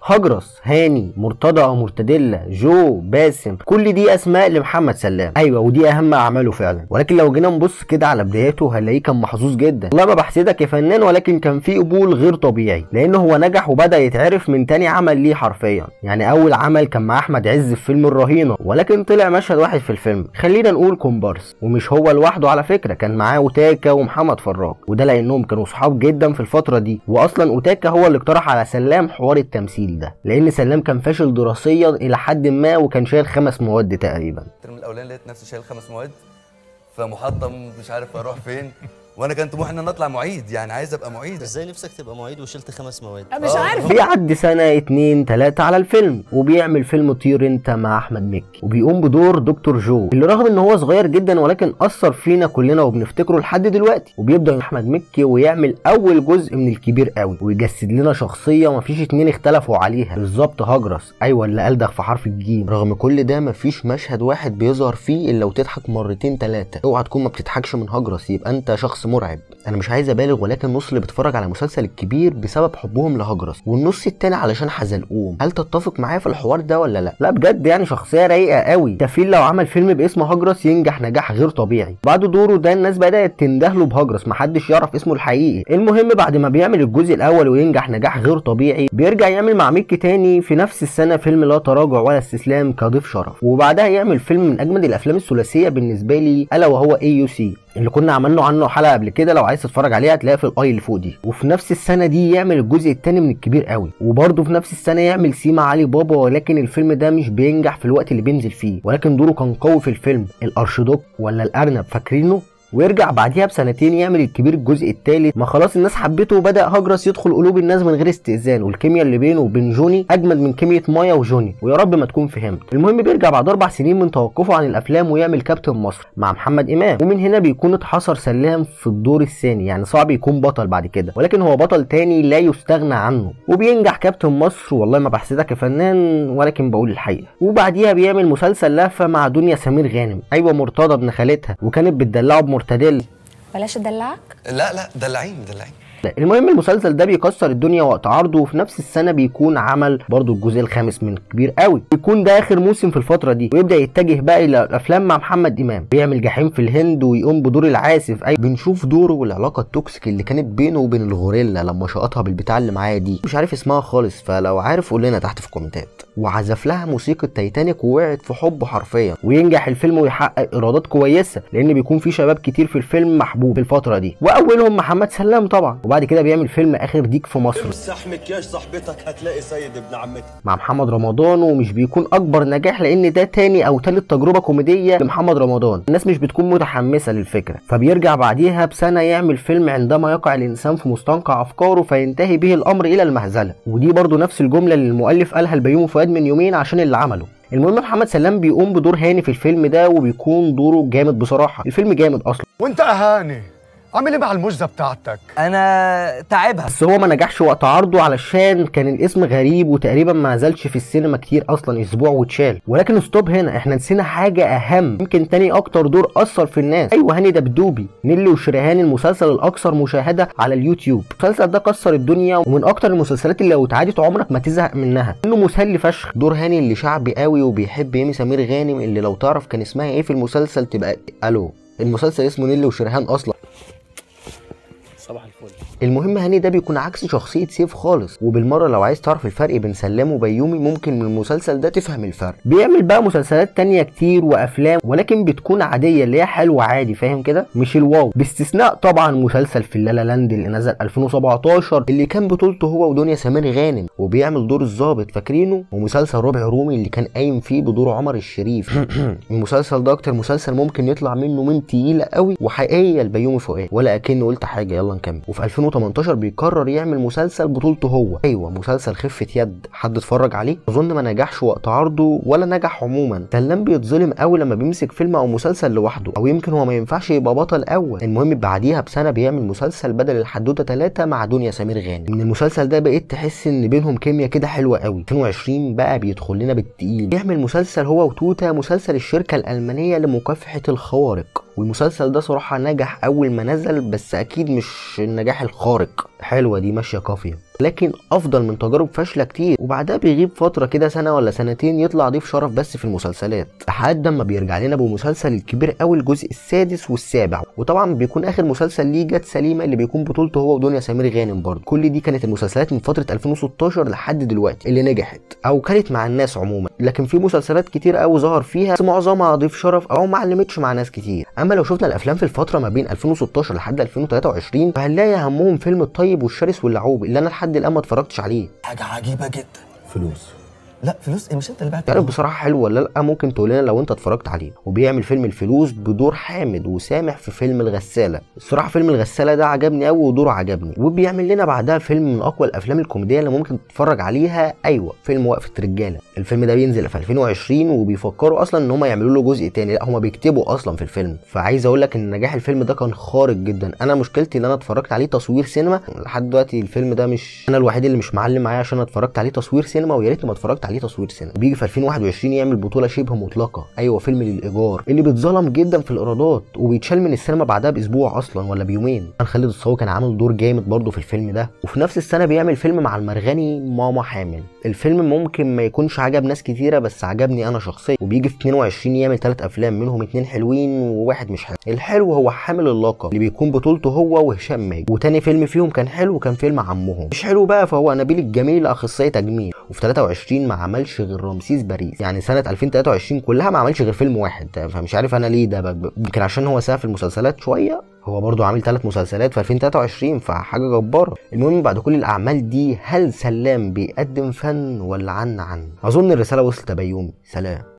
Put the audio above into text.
هجرس هاني مرتضى او مرتديلا جو باسم كل دي اسماء لمحمد سلام ايوه ودي اهم اعماله فعلا ولكن لو جينا نبص كده على بداياته هنلاقيه كان محظوظ جدا والله ما بحسدك يا فنان ولكن كان في قبول غير طبيعي لانه هو نجح وبدا يتعرف من تاني عمل ليه حرفيا يعني اول عمل كان مع احمد عز في فيلم الرهينه ولكن طلع مشهد واحد في الفيلم خلينا نقول كومبارس ومش هو لوحده على فكره كان معاه اوتاكا ومحمد فراج وده لانهم كانوا صحاب جدا في الفتره دي واصلا اوتاكا هو اللي اقترح على سلام حوار التمثيل ده لان سلام كان فاشل دراسيا الى حد ما وكان شايل خمس مواد تقريبا الترم الاولاني لقيت نفسي شايل خمس مواد فمحطم مش عارف اروح فين وانا كان طموحي ان انا اطلع معيد يعني عايز ابقى معيد ازاي نفسك تبقى معيد وشلت خمس مواد مش آه. عارف بيعدي سنة اتنين تلاتة على الفيلم وبيعمل فيلم طير انت مع احمد مكي وبيقوم بدور دكتور جو اللي رغم ان هو صغير جدا ولكن اثر فينا كلنا وبنفتكره لحد دلوقتي وبيبدا احمد مكي ويعمل اول جزء من الكبير قوي ويجسد لنا شخصيه مفيش اتنين اختلفوا عليها بالظبط هجرس ايوه اللي الدغ في حرف الجيم رغم كل ده مفيش مشهد واحد بيظهر فيه الا وتضحك مرتين تلاتة اوعى تكون ما بتضحكش من هجرس يبقى انت شخص مرعب انا مش عايز ابالغ ولكن النص اللي بيتفرج على مسلسل الكبير بسبب حبهم لهجرس والنص التاني علشان حزلقوم هل تتفق معايا في الحوار ده ولا لا لا بجد يعني شخصيه رايقه قوي كفيل لو عمل فيلم باسم هجرس ينجح نجاح غير طبيعي بعد دوره ده الناس بدات تندهله بهجرس محدش يعرف اسمه الحقيقي المهم بعد ما بيعمل الجزء الاول وينجح نجاح غير طبيعي بيرجع يعمل مع ميكي تاني في نفس السنه فيلم لا تراجع ولا استسلام كضيف شرف وبعدها يعمل فيلم من اجمد الافلام الثلاثيه بالنسبه لي الا وهو اي يو سي اللي كنا عملنا عنه حلقه قبل كده لو عايز تتفرج عليها هتلاقيها في الاي اللي فوق دي وفي نفس السنه دي يعمل الجزء الثاني من الكبير قوي وبرده في نفس السنه يعمل سيما علي بابا ولكن الفيلم ده مش بينجح في الوقت اللي بينزل فيه ولكن دوره كان قوي في الفيلم الارشيدوك ولا الارنب فاكرينه ويرجع بعديها بسنتين يعمل الكبير الجزء الثالث ما خلاص الناس حبته وبدا هجرس يدخل قلوب الناس من غير استئذان والكيمياء اللي بينه وبين جوني اجمد من كيمياء مايا وجوني ويا رب ما تكون فهمت المهم بيرجع بعد اربع سنين من توقفه عن الافلام ويعمل كابتن مصر مع محمد امام ومن هنا بيكون اتحصر سلام في الدور الثاني يعني صعب يكون بطل بعد كده ولكن هو بطل تاني لا يستغنى عنه وبينجح كابتن مصر والله ما بحسدك يا فنان ولكن بقول الحقيقه وبعديها بيعمل مسلسل لهفه مع دنيا سمير غانم ايوه مرتضى ابن خالتها وكانت بتدلعه بمرتديل بلاش ادلعك لا لا دلعين دلعين المهم المسلسل ده بيكسر الدنيا وقت عرضه وفي نفس السنه بيكون عمل برضو الجزء الخامس من كبير قوي بيكون ده اخر موسم في الفتره دي ويبدا يتجه بقى الى الافلام مع محمد امام بيعمل جحيم في الهند ويقوم بدور العازف اي بنشوف دوره والعلاقه التوكسيك اللي كانت بينه وبين الغوريلا لما شقطها بالبتاع اللي معايا دي مش عارف اسمها خالص فلو عارف قول لنا تحت في الكومنتات وعزف لها موسيقى تايتانيك ووقعت في حبه حرفيا وينجح الفيلم ويحقق ايرادات كويسه لان بيكون في شباب كتير في الفيلم محبوب في الفتره دي واولهم محمد سلام طبعا وبعد كده بيعمل فيلم اخر ديك في مصر امسح مكياج صاحبتك هتلاقي سيد ابن عمتك مع محمد رمضان ومش بيكون اكبر نجاح لان ده تاني او تالت تجربه كوميديه لمحمد رمضان الناس مش بتكون متحمسه للفكره فبيرجع بعديها بسنه يعمل فيلم عندما يقع الانسان في مستنقع افكاره فينتهي به الامر الى المهزله ودي برضو نفس الجمله اللي المؤلف قالها لبيومي فؤاد من يومين عشان اللي عمله المهم محمد سلام بيقوم بدور هاني في الفيلم ده وبيكون دوره جامد بصراحه الفيلم جامد اصلا وانت اهاني عامل ايه مع المجزه بتاعتك انا تعبها بس هو ما نجحش وقت عرضه علشان كان الاسم غريب وتقريبا ما زالش في السينما كتير اصلا اسبوع واتشال ولكن ستوب هنا احنا نسينا حاجه اهم يمكن تاني اكتر دور اثر في الناس ايوه هاني دبدوبي نيلي وشريهان المسلسل الاكثر مشاهده على اليوتيوب المسلسل ده كسر الدنيا ومن اكتر المسلسلات اللي لو اتعادت عمرك ما تزهق منها انه مسلي فشخ دور هاني اللي شعبي قوي وبيحب يمي سمير غانم اللي لو تعرف كان اسمها ايه في المسلسل تبقى الو المسلسل اسمه نيلي وشريهان اصلا صباح الفل المهم هاني ده بيكون عكس شخصية سيف خالص وبالمرة لو عايز تعرف الفرق بين سلام وبيومي ممكن من المسلسل ده تفهم الفرق بيعمل بقى مسلسلات تانية كتير وافلام ولكن بتكون عادية اللي هي حلوة عادي فاهم كده مش الواو باستثناء طبعا مسلسل في اللالا لاند اللي نزل 2017 اللي كان بطولته هو ودنيا سمير غانم وبيعمل دور الضابط فاكرينه ومسلسل ربع رومي اللي كان قايم فيه بدور عمر الشريف المسلسل ده اكتر مسلسل ممكن يطلع منه من تقيلة قوي وحقيقية لبيومي فؤاد ولا اكني قلت حاجة يلا نكمل وفي 2018 بيقرر يعمل مسلسل بطولته هو ايوه مسلسل خفه يد حد اتفرج عليه اظن ما نجحش وقت عرضه ولا نجح عموما سلام بيتظلم قوي لما بيمسك فيلم او مسلسل لوحده او يمكن هو ما ينفعش يبقى بطل اول المهم بعديها بسنه بيعمل مسلسل بدل الحدوته ثلاثة مع دنيا سمير غانم من المسلسل ده بقيت تحس ان بينهم كيمياء كده حلوه قوي 2020 بقى بيدخل لنا بالتقيل بيعمل مسلسل هو وتوتا مسلسل الشركه الالمانيه لمكافحه الخوارق والمسلسل ده صراحه نجح اول ما نزل بس اكيد مش النجاح الخارق حلوه دي ماشيه قافيه لكن افضل من تجارب فاشله كتير وبعدها بيغيب فتره كده سنه ولا سنتين يطلع ضيف شرف بس في المسلسلات لحد ما بيرجع لنا بمسلسل الكبير قوي الجزء السادس والسابع وطبعا بيكون اخر مسلسل ليه جت سليمه اللي بيكون بطولته هو ودنيا سمير غانم برضه كل دي كانت المسلسلات من فتره 2016 لحد دلوقتي اللي نجحت او كانت مع الناس عموما لكن في مسلسلات كتير قوي ظهر فيها بس معظمها ضيف شرف او ما علمتش مع ناس كتير اما لو شفنا الافلام في الفتره ما بين 2016 لحد 2023 فهنلاقي اهمهم فيلم الطيب والشرس واللعوب اللي انا لحد الان ما اتفرجتش عليه حاجة عجيبة جدا فلوس لا فلوس ايه مش انت اللي بعت مش عارف بصراحه حلو ولا لا ممكن تقول لنا لو انت اتفرجت عليه وبيعمل فيلم الفلوس بدور حامد وسامح في فيلم الغساله الصراحه فيلم الغساله ده عجبني قوي ودوره عجبني وبيعمل لنا بعدها فيلم من اقوى الافلام الكوميديه اللي ممكن تتفرج عليها ايوه فيلم وقفه رجاله الفيلم ده بينزل في 2020 وبيفكروا اصلا ان هم يعملوا له جزء تاني لا هم بيكتبوا اصلا في الفيلم فعايز اقول لك ان نجاح الفيلم ده كان خارق جدا انا مشكلتي ان انا اتفرجت عليه تصوير سينما لحد دلوقتي الفيلم ده مش انا الوحيد اللي مش معلم معايا عشان أنا اتفرجت عليه تصوير سينما ويا ريتني ما اتفرجت عليه تصوير سينما بيجي في 2021 يعمل بطوله شبه مطلقه ايوه فيلم للايجار اللي بيتظلم جدا في الايرادات وبيتشال من السينما بعدها باسبوع اصلا ولا بيومين كان خالد الصاوي كان عامل دور جامد برضه في الفيلم ده وفي نفس السنه بيعمل فيلم مع المرغني ماما حامل الفيلم ممكن ما يكونش عجب ناس كتيره بس عجبني انا شخصيا وبيجي في 22 يعمل ثلاث افلام منهم اتنين حلوين وواحد مش حلو الحلو هو حامل اللقب اللي بيكون بطولته هو وهشام ماجد وتاني فيلم فيهم كان حلو كان فيلم عمهم مش حلو بقى فهو نبيل الجميل اخصائي تجميل وفي 23 ما عملش غير رمسيس باريس يعني سنه 2023 كلها ما عملش غير فيلم واحد فمش عارف انا ليه ده بقى. يمكن عشان هو ساعه في المسلسلات شويه هو برضه عامل ثلاث مسلسلات في 2023 فحاجه جباره المهم بعد كل الاعمال دي هل سلام بيقدم فن ولا عن عن اظن الرساله وصلت يا بيومي سلام